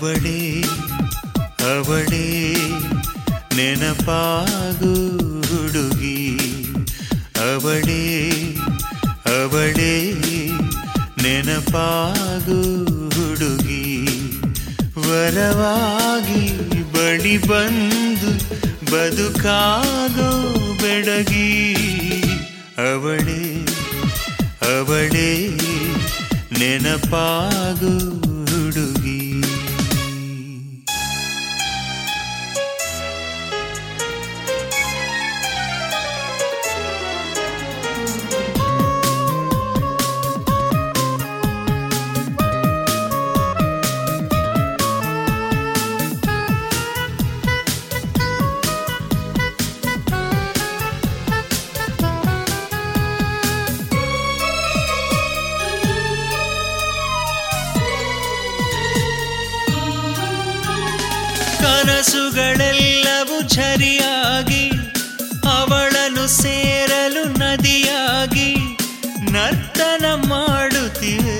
ಅವಳೇ ಅವಳೇ ನೆನಪಾಗು ಹುಡುಗಿ ಅವಳೇ ಅವಳೇ ನೆನಪಾಗು ಹುಡುಗಿ ವರವಾಗಿ ಬಳಿ ಬಂದು ಬದುಕಾಗೋ ಬೆಡಗಿ ಅವಳೇ ಅವಳೇ ನೆನಪಾಗು ಹುಡುಗಿ ಕನಸುಗಳೆಲ್ಲವೂ ಝರಿಯಾಗಿ ಅವಳನ್ನು ಸೇರಲು ನದಿಯಾಗಿ ನರ್ತನ ಮಾಡುತ್ತಿವೆ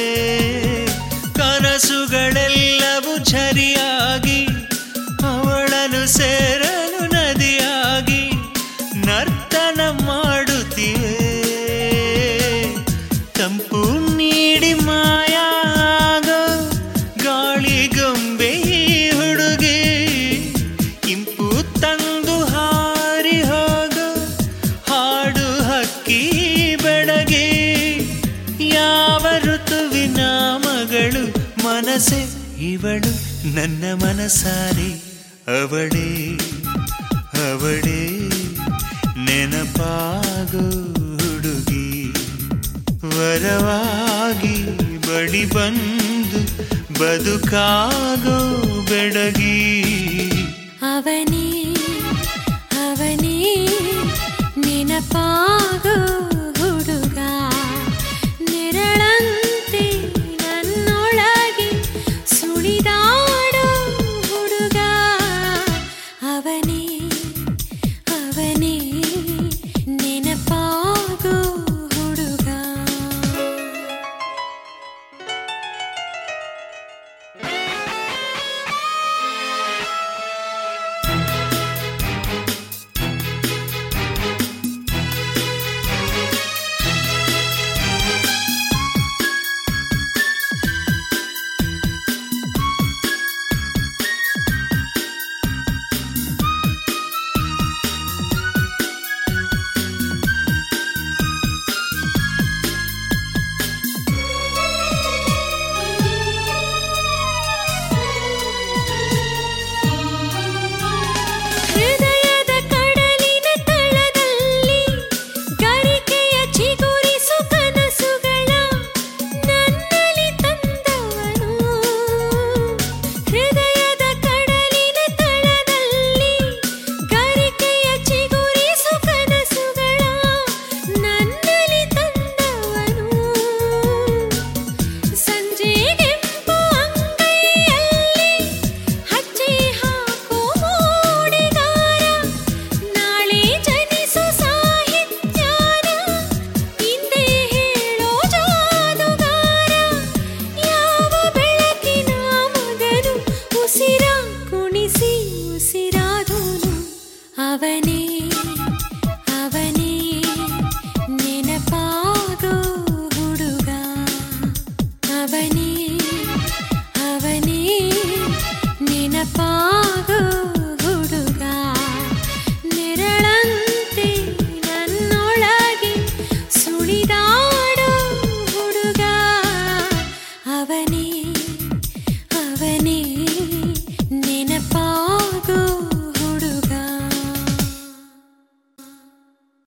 ಕನಸುಗಳೆಲ್ಲವೂ ಝರಿಯಾಗಿ ಅವಳನ್ನು ಸೇರಲು ನದಿಯಾಗಿ ನರ್ತನ ಮಾಡುತ್ತಿವೆ ತಂಪು ನೀಡಿ ಮಾಯಾಗೋ ಗಾಳಿಗೊಂಬೆ ಈ ಹುಡುಗಿ ಇಂಪು ತಂದು ಹಾರಿ ಹೋಗೋ ಹಾಡು ಹಕ್ಕಿ ಬೆಳಗಿ ಯಾವ ಋತುವಿನ ಮಗಳು ಮನಸ್ಸೆ ಇವಳು ನನ್ನ ಮನಸಾರಿ ಅವಳೇ ಅವಳೇ ನೆನಪಾಗೋ ಹುಡುಗಿ ವರವಾಗಿ ಬಳಿ ಬಂದು ಬದುಕಾಗೋ ಬೆಡಗಿ ಅವನೇ ಅವನೇ ನೆನಪಾಗೋ ಹುಡುಗ ನೆರಳಂತೆ ನನ್ನೊಳಗೆ ಸುಳಿದಾಡೋ ಹುಡುಗ ಅವನೇ ಅವನೇ ನೆನಪಾಗೋ ಹುಡುಗ ಹೃದಯದ ಕಡಲಿನ ತಳದಲ್ಲಿ ಗರಿಕೆಯ ಚಿಗುರಿಸು ಕನಸುಗಳ ನನ್ನಲ್ಲಿ ತಂದವನು ಹೃದಯದ ಕಡಲಿನ ತಳದಲ್ಲಿ ಗರಿಕೆಯ ಚಿಗುರಿಸು ಕನಸುಗಳ ನನ್ನಲ್ಲಿ ತಂದವನು ಸಂಜೆಗೆಂಪು ಅಂಗೈಯಲ್ಲಿ ಹಚ್ಚಿ ಹಾಕೋ ಮೂಡಿಗಾರ ನಾಳೆ ಜನಿಸು ಸಾಹಿತ್ಯಾನ ಹಿಂದೆ ಹೇಳೋ ಜಾದುಗಾರ ಯಾವ ಬೆಳಕಿನ ಮಗನು ಉಸಿರ ಕುಣಿಸಿ ಉಸಿರಾದೋನು ಅವನೇ ಅವನೇ ನೆನಪಾಗೋ ಹುಡುಗ ಅವನೇ ಅವನೇ ನೆನಪಾ